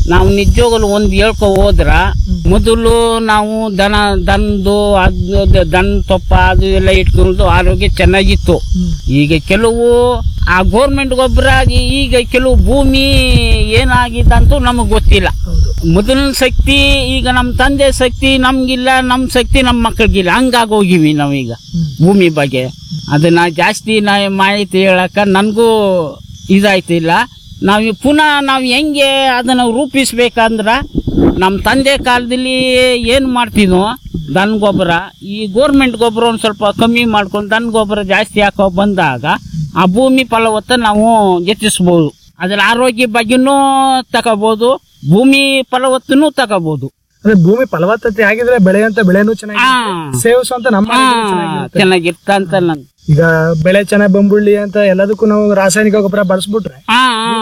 ನಾವು ನಿಜವಾಗಲು ಒಂದ್ ಹೇಳ್ಕೊ ಹೋದ್ರ ಮೊದಲು ನಾವು ದನ ದನದು ಅದು ದನ ತೊಪ್ಪ ಅದು ಎಲ್ಲ ಇಟ್ಕೊಂಡು ಆರೋಗ್ಯ ಚೆನ್ನಾಗಿತ್ತು ಈಗ ಕೆಲವು ಆ ಗೋರ್ಮೆಂಟ್ ಗೊಬ್ಬರ ಆಗಿ ಈಗ ಕೆಲವು ಭೂಮಿ ಏನಾಗಿದ್ದಂತೂ ನಮಗ್ ಗೊತ್ತಿಲ್ಲ ಹೌದು ಮೊದಲಿನ ಶಕ್ತಿ ಈಗ ನಮ್ಮ ತಂದೆ ಶಕ್ತಿ ನಮ್ಗಿಲ್ಲ ನಮ್ಮ ಶಕ್ತಿ ನಮ್ಮ ಮಕ್ಕಳಿಗಿಲ್ಲ ಹಂಗಾಗಿ ಹೋಗಿವಿ ನಾವೀಗ ಹ್ಮ್. ಭೂಮಿ ಬಗ್ಗೆ ಅದನ್ನ ಜಾಸ್ತಿ ನಾ ಮಾಹಿತಿ ಹೇಳಕ ನನಗೂ ಇದಾಯ್ತಿಲ್ಲ ನಾವು ಪುನಃ ನಾವು ಹೆಂಗೆ ಅದನ್ನ ರೂಪಿಸ್ಬೇಕಂದ್ರ ನಮ್ಮ ತಂದೆ ಕಾಲದಲ್ಲಿ ಏನು ಮಾಡ್ತಿದ್ವೋ ದನ ಗೊಬ್ಬರ ಈ ಗೋರ್ಮೆಂಟ್ ಗೊಬ್ಬರ ಒಂದು ಸ್ವಲ್ಪ ಕಮ್ಮಿ ಮಾಡ್ಕೊಂಡು ದನ ಗೊಬ್ಬರ ಜಾಸ್ತಿ ಹಾಕೋ ಬಂದಾಗ ಆ ಭೂಮಿ ಫಲವತ್ತ ನಾವು ಹೆಚ್ಚಿಸ್ಬೋದು ಅದ್ರ ಆರೋಗ್ಯ ಬಗ್ಗೆನೂ ತಗೋಬಹುದು ಭೂಮಿ ಫಲವತ್ತನೂ ತಗೋಬಹುದು ಅದೇ ಭೂಮಿ ಫಲವತ್ತತೆ ಆಗಿದ್ರೆ ಬೆಳೆಯಂತ ಬೆಳೆನೂ ಚೆನ್ನಾಗಿ ಆ ಸೇವಿಸುವಂತ ನಮ್ಮ ಆ, ಆರೋಗ್ಯ ಚೆನ್ನಾಗಿರುತ್ತೆ. ಚೆನ್ನಾಗಿರ್ತ ಅಂತ ನನ್ ಈಗ ಬೆಳೆ ಚೆನ್ನಾಗಿ ಬಂಬುಳ್ಳಿ ಅಂತ ಎಲ್ಲದಕ್ಕೂ ನಾವು ರಾಸಾಯನಿಕ ಗೊಬ್ಬರ ಬಳಸ್ಬಿಟ್ರೆ ಆ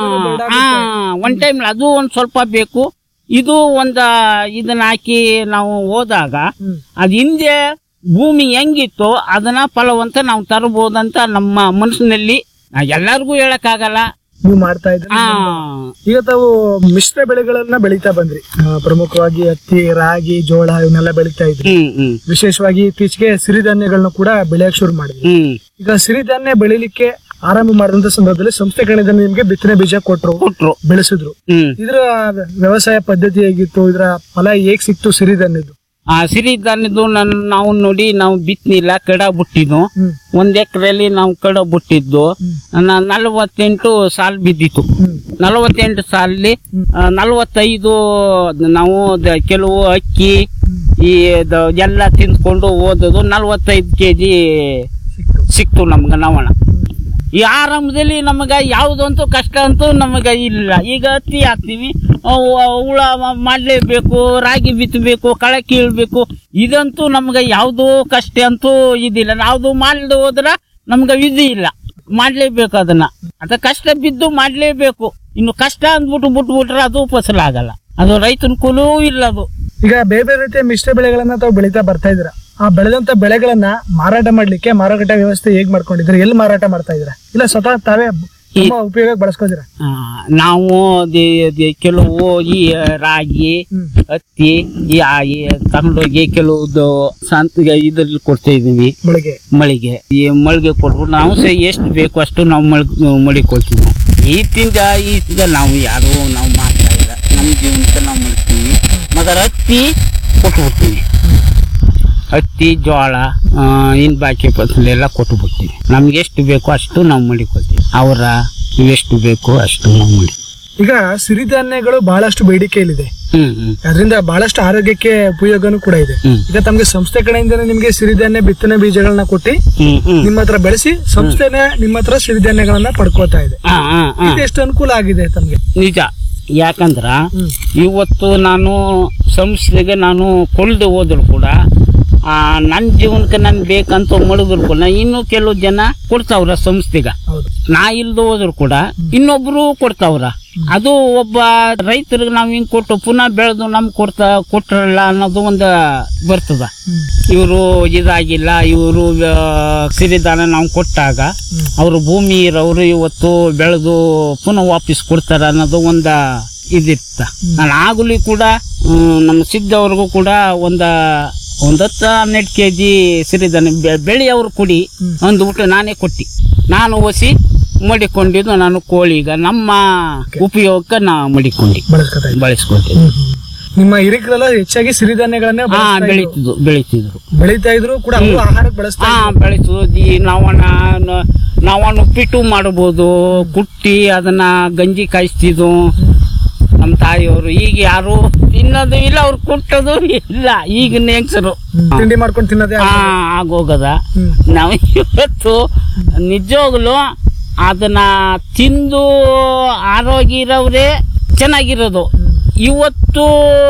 ಒನ್ ಟೈಮ್ ಅದು ಒಂದ್ ಸ್ವಲ್ಪ ಬೇಕು ಇದು ಒಂದ ಇದನ್ನ ಹಾಕಿ ನಾವು ಹೋದಾಗ ಹ್ಮ್. ಅದ್ ಹಿಂದೆ ಭೂಮಿ ಹೆಂಗಿತ್ತು ಅದನ್ನ ಫಲವಂತ ನಾವು ತರಬಹುದಂತ ನಮ್ಮ ಮನಸ್ಸಿನಲ್ಲಿ ನಾ ಎಲ್ಲರಿಗೂ ಹೇಳಕ್ಕಾಗಲ್ಲ ನೀವು ಮಾಡ್ತಾ ಇದ್ರೆ ಆ ಈಗ ತಾವು ಮಿಶ್ರ ಬೆಳೆಗಳನ್ನ ಬೆಳೀತಾ ಬಂದ್ರಿ ಆ, ಪ್ರಮುಖವಾಗಿ ಹತ್ತಿ ರಾಗಿ ಜೋಳ ಇವನ್ನೆಲ್ಲ ಬೆಳೀತಾ ಇದ್ರಿ ಹ್ಮ್ ಹ್ಮ್ ವಿಶೇಷವಾಗಿ ಇತ್ತೀಚೆಗೆ ಸಿರಿಧಾನ್ಯಗಳನ್ನ ಕೂಡ ಬೆಳೆಯಕ್ ಶುರು ಮಾಡಿದ್ವಿ ಹ್ಮ್ ಈಗ ಸಿರಿಧಾನ್ಯ ಬೆಳಿಲಿಕ್ಕೆ ಆರಂಭ ಮಾಡಿದಂತ ಸಂದರ್ಭದಲ್ಲಿ ಸಂಸ್ಥೆ ಕಡೆಯಿಂದ ನಿಮ್ಗೆ ಬಿತ್ತನೆ ಬೀಜ ಕೊಟ್ರು ಕೊಟ್ರು ಬೆಳೆಸಿದ್ರು ಹ್ಮ್ ಇದ್ರ ವ್ಯವಸಾಯ ಪದ್ಧತಿ ಹೇಗಿತ್ತು ಇದ್ರ ಫಲ ಹೇಗ್ ಸಿಕ್ತು ಸಿರಿಧಾನ್ಯದ್ದು ಆ ಸಿರಿಧಾನ್ಯದ್ದು ನನ್ನ ನಾವು ನೋಡಿ ನಾವು ಬಿತ್ತನಿಲ್ಲ ಕಡ ಬಿಟ್ಟಿದ್ದು ಹ್ಮ್ ಒಂದ್ ಎಕರೆಯಲ್ಲಿ ನಾವು ಕಡ ಬಿಟ್ಟಿದ್ದು ನನ್ನ ನಲವತ್ತೆಂಟು ಸಾಲ್ ಬಿದ್ದಿತ್ತು ಹ್ಮ್ ನಲವತ್ತೆಂಟು ಸಾಲಲ್ಲಿ ಆ, ನಲವತ್ತೈದು ನಾವು ದ- ಕೆಲವು ಅಕ್ಕಿ ಈ ದ- ಎಲ್ಲ ತಿಂದ್ಕೊಂಡು ಓದೋದು ನಲವತ್ತೈದು ಕೆ ಜಿ ಸಿಕ್ತು ಸಿಕ್ತು ನಮ್ಗೆ ನವಣ ಈ ಆರಂಭದಲ್ಲಿ ನಮಗ ಯಾವುದಂತೂ ಕಷ್ಟ ಅಂತೂ ನಮಗ ಇಲ್ಲ ಈಗ ಹತ್ತಿ ಹಾಕ್ತಿವಿ ಅವು ಹುಳ ಮ- ಮಾಡ್ಲೇಬೇಕು ರಾಗಿ ಬಿತ್ತಬೇಕು ಕಳೆ ಕೀಳ್ಬೇಕು ಇದಂತೂ ನಮ್ಗೆ ಯಾವುದು ಕಷ್ಟ ಅಂತೂ ಇದಿಲ್ಲ ನಾವು ಮಾಡದೆ ಹೋದ್ರ ನಮ್ಗೆ ವಿಧಿ ಇಲ್ಲ ಮಾಡ್ಲೇಬೇಕು ಅದನ್ನ ಅದ ಕಷ್ಟ ಬಿದ್ದು ಮಾಡ್ಲೇಬೇಕು ಇನ್ನು ಕಷ್ಟ ಅಂದ್ಬಿಟ್ಟು ಬಿಟ್ಬಿಟ್ರೆ ಅದು ಫಸಲಾಗಲ್ಲ ಅದು ರೈತನ ಕುಲೂ ಇಲ್ಲ ಅದು ಈಗ ಬೇರೆ ಬೇರೆ ರೀತಿಯ ಮಿಶ್ರ ಬೆಳೆಗಳನ್ನ ತಾವು ಬೆಳೀತಾ ಬರ್ತಾ ಇದ್ರ ಆ ಬೆಳೆದಂತ ಬೆಳೆಗಳನ್ನ ಮಾರಾಟ ಮಾಡ್ಲಿಕ್ಕೆ ಮಾರುಕಟ್ಟೆ ವ್ಯವಸ್ಥೆ ಹೇಗ್ ಮಾಡ್ಕೊಂಡಿದ್ರೆ ಎಲ್ಲಿ ಮಾರಾಟ ಮಾಡ್ತಾ ಇದ್ರ ಇಲ್ಲ ಸ್ವತಃ ತಾವೇ ನಮ್ಮ ಉಪಯೋಗ ಬಳಸ್ಕೋದಿರ ಆ, ನಾವು ದಿ- ದಿ- ಕೆಲವು ಈ ರಾಗಿ ಹ್ಮ್ ಹತ್ತಿ ಈ ಆ- ಈ ತಗೊಂಡೋಗಿ ಕೆಲವು ಸಂತಿಗೆ ಇದ್ರಲ್ಲಿ ಕೊಡ್ತಾ ಇದೀವಿ ಬೆಳಿಗ್ಗೆ ಮಳಿಗೆ ಈ ಮಳಿಗೆ ಕೊಟ್ಬಿಟ್ಟು ನಾವು ಸಹ ಎಷ್ಟು ಬೇಕು ಅಷ್ಟು ನಾವು ಮಳ್ ಮಳಿ ಕೊಡ್ತೀವಿ ಈತಿಂದ ಈತಿಂದ ನಾವು ಯಾರು ನಾವು ಮಾಡ್ತಾ ಇಲ್ಲ ನಮ್ಮ ಜೀವನಕ್ಕೆ ನಾವು ಮಾಡ್ತೀವಿ ಮಗರ ಹತ್ತಿ ಕೊಟ್ಬಿಡ್ತೀವಿ ಹತ್ತಿ ಜೋಳ ಆ, ಇನ್ ಬಾಕಿ ಫಸಲ್ ಎಲ್ಲ ಕೊಟ್ಟು ಬಿಡ್ತೀವಿ ನಮ್ಗೆ ಎಷ್ಟು ಬೇಕೋ ಅಷ್ಟು ನಾವು ಮಡಿಕೊಳ್ತೀವಿ ಅವರ ಎಷ್ಟು ಬೇಕೋ ಅಷ್ಟು ನಾವು ಮಡಿ ಈಗ ಸಿರಿಧಾನ್ಯಗಳು ಬಹಳಷ್ಟು ಬೇಡಿಕೆಯಲ್ಲಿದೆ ಹ್ಮ್ ಹ್ಮ್ ಅದರಿಂದ ಬಹಳಷ್ಟು ಆರೋಗ್ಯಕ್ಕೆ ಉಪಯೋಗನೂ ಕೂಡ ಇದೆ ಹ್ಮ್. ಈಗ ತಮ್ಗೆ ಸಂಸ್ಥೆ ಕಡೆಯಿಂದ ನಿಮ್ಗೆ ಸಿರಿಧಾನ್ಯ ಬಿತ್ತನೆ ಬೀಜಗಳನ್ನ ಕೊಟ್ಟಿ ಹ್ಮ್ ಹ್ಮ್ ನಿಮ್ಮ ಹತ್ರ ಬೆಳೆಸಿ ಸಂಸ್ಥೆನೆ ನಿಮ್ಮ ಹತ್ರ ಸಿರಿಧಾನ್ಯಗಳನ್ನ ಪಡ್ಕೋತಾ ಇದೆ ಹಾ ಹಾ ಹಾ ಇದು ಎಷ್ಟು ಅನುಕೂಲ ಆಗಿದೆ ತಮ್ಗೆ ನಿಜ ಯಾಕಂದ್ರ ಹ್ಮ್ ಇವತ್ತು ನಾನು ಸಂಸ್ಥೆಗೆ ನಾನು ಕೊಲ್ದೆ ಹೋದ್ರು ಕೂಡ ಆ, ನನ್ನ ಜೀವನಕ್ಕೆ ನನ್ಗೆ ಬೇಕಂತ ಮಡಿದ್ರು ಕೂಡ ಇನ್ನು ಕೆಲವು ಜನ ಕೊಡ್ತಾವ್ರ ಸಂಸ್ಥೆಗೆ ಹೌದು ನಾ ಇಲ್ದ ಹೋದ್ರು ಕೂಡ ಇನ್ನೊಬ್ರು ಕೊಡ್ತಾವ್ರ ಅದು ಒಬ್ಬ ರೈತರಿಗೆ ನಾವು ಹಿಂಗ್ ಕೊಟ್ಟು ಪುನಃ ಬೆಳೆದು ನಮ್ಗೆ ಕೊಡ್ತಾ ಕೊಟ್ರಲ್ಲ ಅನ್ನೋದು ಒಂದು ಬರ್ತದ ಹ್ಮ್ ಇವರು ಇದಾಗಿಲ್ಲ ಇವರು ಸಿರಿದಾನ ನಾವು ಕೊಟ್ಟಾಗ ಹ್ಮ್. ಅವರು ಭೂಮಿ ಇರೋರು ಇವತ್ತು ಬೆಳೆದು ಪುನಃ ವಾಪಸ್ ಕೊಡ್ತಾರ ಅನ್ನೋದು ಒಂದ ಇದಿತ್ತ ನಾನು ಆಗಲಿ ಕೂಡ ಹ್ಮ್, ನಮ್ಮ ಸಿದ್ದವ್ರಿಗೂ ಕೂಡ ಒಂದ ಒಂದ್ ಹತ್ತು ಹನ್ನೆರಡು ಕೆ ಜಿ ಸಿರಿಧಾನ್ಯ ಬೆ- ಬೆಳಿ ಅವ್ರು ಕುಡಿ ಹ್ಮ್. ಅಂದ್ಬಿಟ್ಟು ನಾನೇ ಕೊಟ್ಟಿ ನಾನು ಒಸಿ ಮಡಿಕೊಂಡಿದ್ದು ನಾನು ಕೋಳಿಗ ನಮ್ಮ ಉಪಯೋಗಕ್ಕೆ ನಾ ಮಡಿಕೊಂಡಿ ಬಳಸ್ಕೊತಾ ಇದೆ ಬಳಸ್ಕೊಳ್ತೀವಿ ಹ್ಮ್, ಹ್ಮ್. ನಿಮ್ಮ ಹಿರಿಕರೆಲ್ಲ ಹೆಚ್ಚಾಗಿ ಸಿರಿಧಾನ್ಯಗಳನ್ನೇ ಹಾ ಬಳಸ್ತಾ ಇದ್ರು. ಬೆಳೀತಿದ್ರು ಬೆಳೀತಿದ್ರು ಬೆಳೀತಾ ಇದ್ರು ಕೂಡ ಅವರು ಆಹಾರಕ್ಕೆ ಬಳಸ್ತಾ ಹಾ ಬೆಳೆಸು ಈ ನಾವನ್ನ ನಾವನ್ನ ಉಪ್ಪಿಟ್ಟು ಮಾಡಬಹುದು ಕುಟ್ಟಿ ಅದನ್ನ ಗಂಜಿ ಕಾಯಿಸ್ತಿದ್ವು ನಮ್ಮ ತಾಯಿಯವರು ಈಗ ಯಾರು ತಿನ್ನೋದು ಇಲ್ಲ ಅವ್ರು ಕುಟ್ಟೋದು ಇಲ್ಲ ಈಗಿನ ಹೆಂಗ್ಸರು ಹ್ಮ್. ತಿಂಡಿ ಮಾಡ್ಕೊಂಡು ತಿನ್ನೋದೇ ಹಾ ಆಗಿದೆ. ಆಗೋಗದ ಹ್ಮ್. ನಾವು ಇವತ್ತು ನಿಜವಾಗ್ಲು ಅದನ್ನ ತಿಂದು ಆರೋಗ್ಯ ಇರೋವ್ರೆ ಚೆನ್ನಾಗಿರೋದು ಇವತ್ತು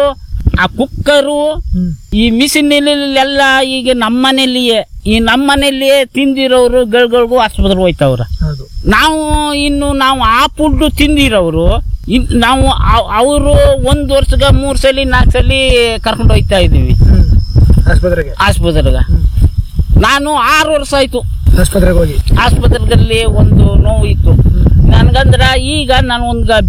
ಆ ಕುಕ್ಕರು ಹ್ಮ್ ಈ ಮಿಷಿನಲ್ಲೆಲ್ಲ ಈಗ ನಮ್ಮನೆಯಲ್ಲಿಯೇ ಈ ನಮ್ಮನೆಯಲ್ಲಿಯೇ ತಿಂದಿರೋರು ಗಳಿಗಳಿಗೂ ಆಸ್ಪತ್ರೆಗೆ ಹೋಯ್ತವ್ರ ಹೌದು ನಾವು ಇನ್ನು ನಾವು ಆ ಫುಡ್ ತಿಂದಿರೋರು ಇನ್ ನಾವು ಅವರು ಒಂದು ವರ್ಷಗ ಮೂರು ಸಲ ನಾಲ್ಕು ಸಲ ಕರ್ಕೊಂಡು ಹೋಯ್ತಾ ಇದ್ದೀವಿ ಹ್ಮ್ ಆಸ್ಪತ್ರೆಗೆ ಆಸ್ಪತ್ರೆಗೆ ನಾನು ಆರು ವರ್ಷ ಆಯ್ತು ಆಸ್ಪತ್ರೆಗೆ ಹೋಗಿ ಆಸ್ಪತ್ರೆಯಲ್ಲಿ ಒಂದು ನೋವು ಇತ್ತು ನನಗಂದ್ರ ಈಗ ನಾನು ಒಂದು